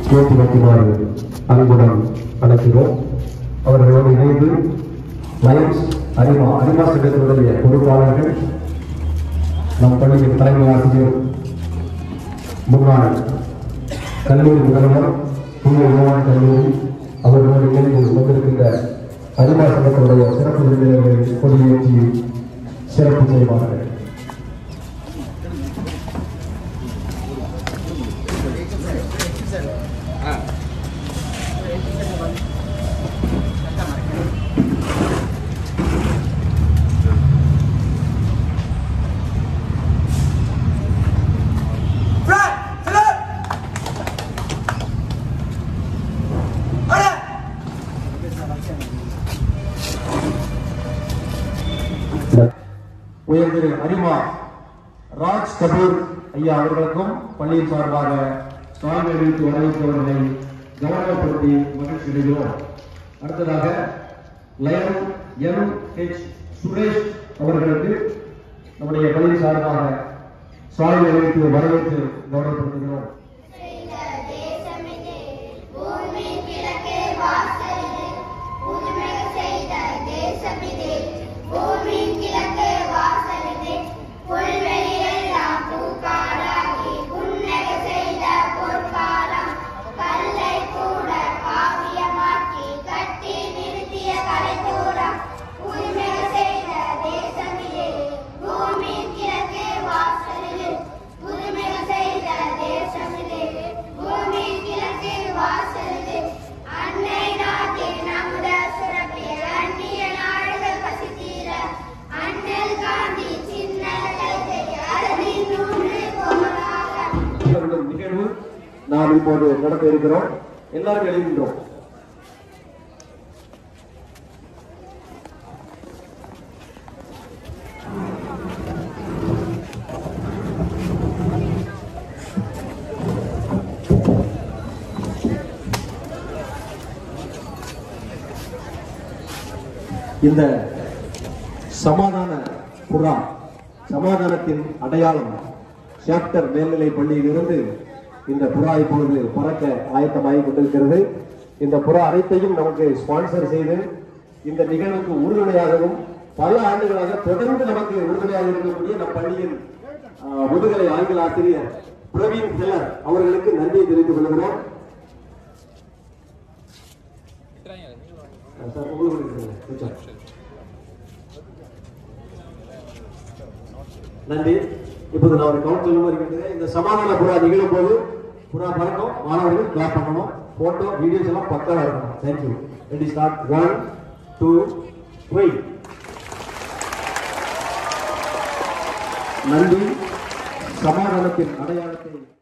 ஏற்றி வைக்குமாறு அன்புடன் அழைக்கிறோம் அவர்களோடு இணைந்து லயன்ஸ் அரிமா அரிமா சங்கத்தினுடைய பொறுப்பாளர்கள் நம் பள்ளியின் தலைமை ஆசிரியர் முன்னாள் கல்லூரி முதல்வர் புதிய விமான கல்லூரி அவர்களோடு இணைந்து வந்திருக்கின்ற அரிமா சங்கத்தினுடைய சிறப்பு விருந்தினர்களை கொடியேற்றி சிறப்பு செய்வார்கள் Front! Salute! Order! உயர்திரு அரிமா ராஜ் கபூர் ஐயா அவர்களுக்கும் பள்ளியின் சார்பாக சால்வை அளித்து வரவேற்றவர்களை கௌரவப்படுத்தி மகிழ்ச்சி அடைகிறோம் அடுத்ததாக லயன் எம் ஹெச் சுரேஷ் அவர்களுக்கு நம்முடைய பள்ளியின் சார்பாக சால்வை அளித்து வரவேற்று கௌரவப்படுத்துகிறோம் செய்த தேசமிது பூமி கிழக்கே வாசலிது புதுமை செய்த தேசமிது பூமி கிழக்கே வாசலிது புல்வெளியெல்லாம் பூக்காடாகி புன்னகை செய்த பொற்காலம் கல்லை கூட காவியமாக்கி கட்டி நிறுத்திய கலைக்கூடம் புதுமை செய்த தேசமிது பூமி கிழக்கே வாசலிது புதுமை செய்த தேசமிது பூமி கிழக்கு வாசலிது அன்னை நாட்டின் அமுத சுரப்பிய அந்நிய நாடுகள் பசி தீர அண்ணல் காந்தி சின்ன கைதை அறுதி நூறு போராக இவர்களுடைய நிகழ்வு நாம் இப்போது நடத்த இருக்கிறோம் எல்லாரும் எழுகின்றோம் இந்த சமாதான புறா சமாதானத்தின் அடையாளம் சாப்டர் மேல்நிலை பள்ளியிலிருந்து இந்த புறா இப்பொழுது பறக்க ஆயத்தமாகி கொண்டிருக்கிறது இந்த புறா அனைத்தையும் நமக்கு ஸ்பான்சர் செய்து இந்த நிகழ்வுக்கு உறுதுணையாகவும் பல ஆண்டுகளாக தொடர்ந்து நமக்கு உறுதுணையாக இருக்கக்கூடிய நம் பள்ளியின் ஆஹ், முதுகலை ஆங்கில ஆசிரியர் பிரவீன் ஹெல்லர் அவர்களுக்கு நன்றியை தெரிவித்துக் கொள்கிறோம் சார் உங்களுக்கு கொடுக்குறேன். நன்றி இப்போது நான் ஒரு கவுண்ட் சொல்ல வருகின்றேன் இந்த சமாதான புறா நிகழும் போது புறா பறக்கும் மாணவர்கள் கிளாப் பண்ணணும் போட்டோ வீடியோஸ் எல்லாம் பக்காவா இருக்கணும் thank you ready start one two three நன்றி சமாதானத்தின் அடையாளத்தை